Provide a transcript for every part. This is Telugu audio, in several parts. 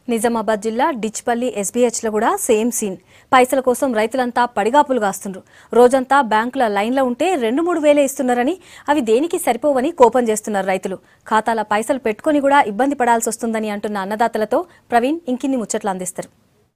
నిజామాబాద్ జిల్లా డిచ్పల్లి ఎస్బీహెచ్లో కూడా సేమ్ సీన్ పైసల కోసం రైతులంతా పడిగాపులు కాస్తుండ్రు రోజంతా బ్యాంకుల లైన్లో ఉంటే రెండు మూడు వేలే ఇస్తున్నారని అవి దేనికి సరిపోవని కోపం చేస్తున్నారు రైతులు ఖాతాల పైసలు పెట్టుకొని కూడా ఇబ్బంది పడాల్సి వస్తుందని అంటున్న అన్నదాతలతో ప్రవీణ్ ఇంకిన్ని ముచ్చట్లు అందిస్తారు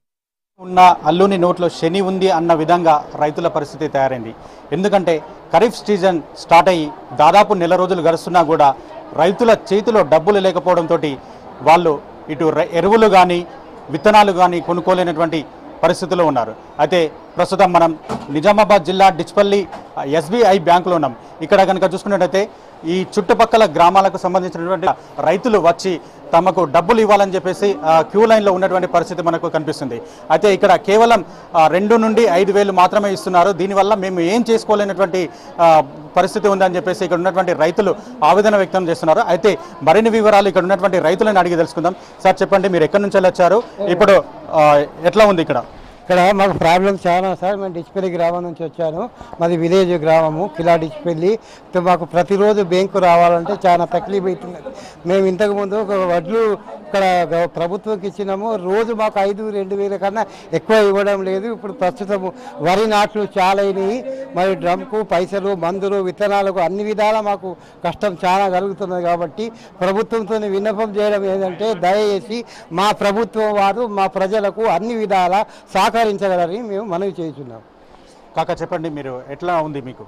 ఉన్న అల్లుని నోట్లో శని ఉంది అన్న విధంగా రైతుల పరిస్థితి తయారైంది ఎందుకంటే ఖరీఫ్ సీజన్ స్టార్ట్ అయ్యి దాదాపు నెల రోజులు గడుస్తున్నా కూడా రైతుల చేతిలో డబ్బులు లేకపోవడంతో వాళ్ళు ఇటు రై- ఎరువులు కానీ విత్తనాలు కానీ కొనుక్కోలేనటువంటి పరిస్థితిలో ఉన్నారు అయితే ప్రస్తుతం మనం నిజామాబాద్ జిల్లా డిచ్పల్లి ఎస్బీఐ బ్యాంకులో ఉన్నాం ఇక్కడ కనుక చూసుకున్నట్టయితే ఈ చుట్టుపక్కల గ్రామాలకు సంబంధించినటువంటి రైతులు వచ్చి తమకు డబ్బులు ఇవ్వాలని చెప్పేసి ఆ, క్యూ లైన్లో ఉన్నటువంటి పరిస్థితి మనకు కనిపిస్తుంది అయితే ఇక్కడ కేవలం ఆ, రెండు నుండి ఐదు వేలు మాత్రమే ఇస్తున్నారు దీనివల్ల మేము ఏం చేసుకోలేనటువంటి ఆ, పరిస్థితి ఉందని చెప్పేసి ఇక్కడ ఉన్నటువంటి రైతులు ఆవేదన వ్యక్తం చేస్తున్నారు అయితే మరిన్ని వివరాలు ఇక్కడ ఉన్నటువంటి రైతులను అడిగి తెలుసుకుందాం సార్ చెప్పండి మీరు ఎక్కడి నుంచి వచ్చారు ఇప్పుడు ఆ, ఎట్లా ఉంది ఇక్కడ ఇక్కడ మాకు ప్రాబ్లం చాలా సార్ మేము డిచ్పల్లి గ్రామం నుంచి వచ్చాను మాది విలేజ్ గ్రామము కిలా డిచ్పల్లి తో మాకు ప్రతిరోజు బ్యాంకు రావాలంటే చాలా తక్లీఫ్ అవుతున్నది మేము ఇంతకుముందు ఒక వడ్లు ఇక్కడ గవ- ప్రభుత్వంకి ఇచ్చినాము రోజు మాకు ఐదు రెండు వేల కన్నా ఎక్కువ ఇవ్వడం లేదు ఇప్పుడు ప్రస్తుతం వరి నాట్లు చాలా అయినాయి మరి డ్రమ్కు పైసలు మందులు విత్తనాలకు అన్ని విధాలా మాకు కష్టం చాలా కలుగుతున్నది కాబట్టి ప్రభుత్వంతో విన్నపం చేయడం ఏంటంటే దయచేసి మా ప్రభుత్వం వారు మా ప్రజలకు అన్ని విధాలా సహకరించగలరని మేము మనవి చేస్తున్నాం కాక చెప్పండి మీరు ఎట్లా ఉంది మీకు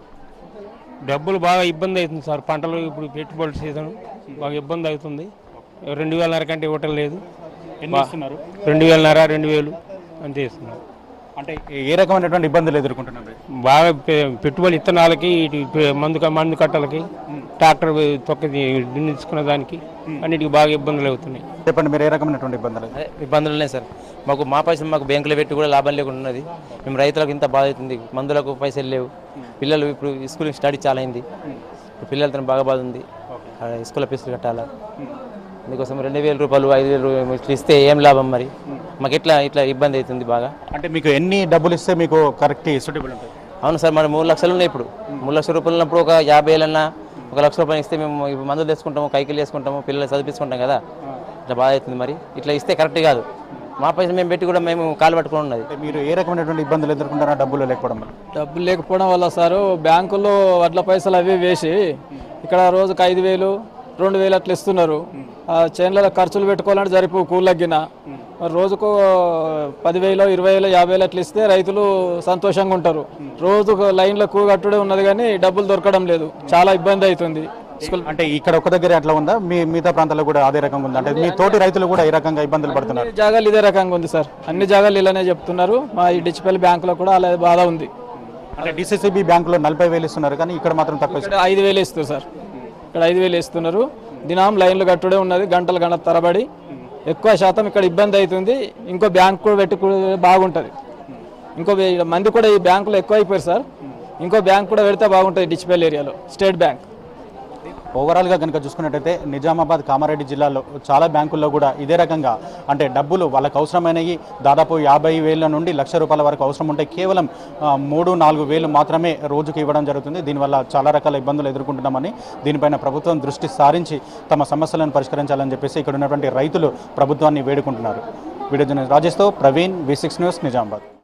డబ్బులు బాగా ఇబ్బంది అవుతుంది సార్ పంటలు ఇప్పుడు పెట్టుబడి సీజన్ బాగా ఇబ్బంది అవుతుంది రెండు వేలన్నర కంటే ఇవ్వటం లేదు ఎన్ని ఇస్తున్నారు రెండు వేలన్నర రెండు వేలు అంతే ఇస్తున్నారు అంటే ఏ రకమైనటువంటి ఇబ్బందులు ఎదుర్కొంటున్నారు బాగా పె- పెట్టుబడి ఇత్తనాలకి ఇటు పె- మందు క- మందు కట్టలకి ట్రాక్టర్ తొక్క దున్నించుకున్న దానికి అన్నిటికీ బాగా ఇబ్బందులు అవుతున్నాయి చెప్పండి మీరు ఏ రకమైనటువంటి ఇబ్బందులు అదే ఇబ్బందులు ఉన్నాయి సార్ మాకు మా పైసలు మాకు బ్యాంకులో పెట్టి కూడా లాభం లేకుండా ఉన్నది మేము రైతులకు ఇంత బాధ అవుతుంది మందులకు పైసలు లేవు పిల్లలు ఇప్పుడు స్కూల్ స్టడీ చాలా అయింది ఇప్పుడు పిల్లలతో బాగా బాధ ఉంది ఆ, స్కూల్ ఫీజులు కట్టాలా అందుకోసం రెండు వేల రూపాయలు ఐదు వేలు రూపాయలు ఇట్లా ఇస్తే ఏం లాభం మరి మాకు ఎట్లా ఇట్లా ఇబ్బంది అవుతుంది బాగా అంటే మీకు ఎన్ని డబ్బులు ఇస్తే మీకు కరెక్ట్ సూటబుల్ ఉంటుంది అవును సార్ మరి మూడు లక్షలు ఉన్నాయి ఇప్పుడు మూడు లక్షల రూపాయలు ఉన్నప్పుడు ఒక యాభై వేలన్నా ఒక లక్ష రూపాయలు ఇస్తే మేము ఇప్పుడు మందులు తెచ్చుకుంటాము కైకిలు వేసుకుంటాము పిల్లలు చదివించుకుంటాం కదా ఇట్లా బాధ అవుతుంది మరి ఇట్లా ఇస్తే కరెక్ట్ కాదు మా పైసలు మేము పెట్టి కూడా మేము కాలు పట్టుకుని ఉన్నది అంటే మీరు ఏ రకమైనటువంటి ఇబ్బందులు ఎదుర్కొంటారా డబ్బులు లేకపోవడం వల్ల డబ్బులు లేకపోవడం వల్ల సారు బ్యాంకుల్లో వడ్ల పైసలు అవి వేసి ఇక్కడ రోజుకు ఐదు వేలు రెండు వేలు అట్లా ఇస్తున్నారు ఆ చేనులలో ఖర్చులు పెట్టుకోవాలంటే సరిపో కూలగ్గిన మరి రోజుకు పదివేలు ఇరవై వేలు యాభై వేలు అట్లా ఇస్తే రైతులు సంతోషంగా ఉంటారు రోజుకు లైన్లో కూ కట్టుడే ఉన్నది కానీ డబ్బులు దొరకడం లేదు చాలా ఇబ్బంది అవుతుంది స్కూల్ అంటే ఇక్కడ ఒక దగ్గర అట్లా ఉందా మీ మిగతా ప్రాంతాల్లో కూడా అదే రకంగా ఉందా అంటే మీ తోటి రైతులు కూడా ఈ రకంగా ఇబ్బందులు పడుతున్నారు అన్ని జాగాలు ఇదే రకంగా ఉంది సార్ అన్ని జాగాలు ఇలానే చెప్తున్నారు మా ఈ డిజిటల్ బ్యాంకులో కూడా అలా బాధ ఉంది అంటే డిసిసిబి బ్యాంకులో నలభై వేలు ఇస్తున్నారు కానీ ఇక్కడ మాత్రం తక్కువ ఇక్కడ ఐదు వేలు ఇస్తారు సార్ ఇక్కడ ఐదు వేలు ఇస్తున్నారు దినం లైన్లు కట్టుడే ఉన్నది గంటలు గంట తరబడి ఎక్కువ శాతం ఇక్కడ ఇబ్బంది అవుతుంది ఇంకో బ్యాంక్ కూడా పెట్టి కూడా బాగుంటుంది ఇంకో వే- మంది కూడా ఈ బ్యాంకులో ఎక్కువ అయిపోయారు సార్ ఇంకో బ్యాంక్ కూడా పెడితే బాగుంటుంది డిచిపల్ ఏరియాలో స్టేట్ బ్యాంక్ ఓవరాల్గా కనుక చూసుకున్నట్టయితే నిజామాబాద్ కామారెడ్డి జిల్లాలో చాలా బ్యాంకుల్లో కూడా ఇదే రకంగా అంటే డబ్బులు వాళ్ళకి అవసరమైనవి దాదాపు యాభై వేల నుండి లక్ష రూపాయల వరకు అవసరం ఉంటే కేవలం ఆ, మూడు నాలుగు వేలు మాత్రమే రోజుకి ఇవ్వడం జరుగుతుంది దీనివల్ల చాలా రకాల ఇబ్బందులు ఎదుర్కొంటున్నామని దీనిపైన ప్రభుత్వం దృష్టి సారించి తమ సమస్యలను పరిష్కరించాలని చెప్పేసి ఇక్కడ ఉన్నటువంటి రైతులు ప్రభుత్వాన్ని వేడుకుంటున్నారు వీడియో జర్నలిస్ట్ రాజేష్తో Praveen V six news Nizamabad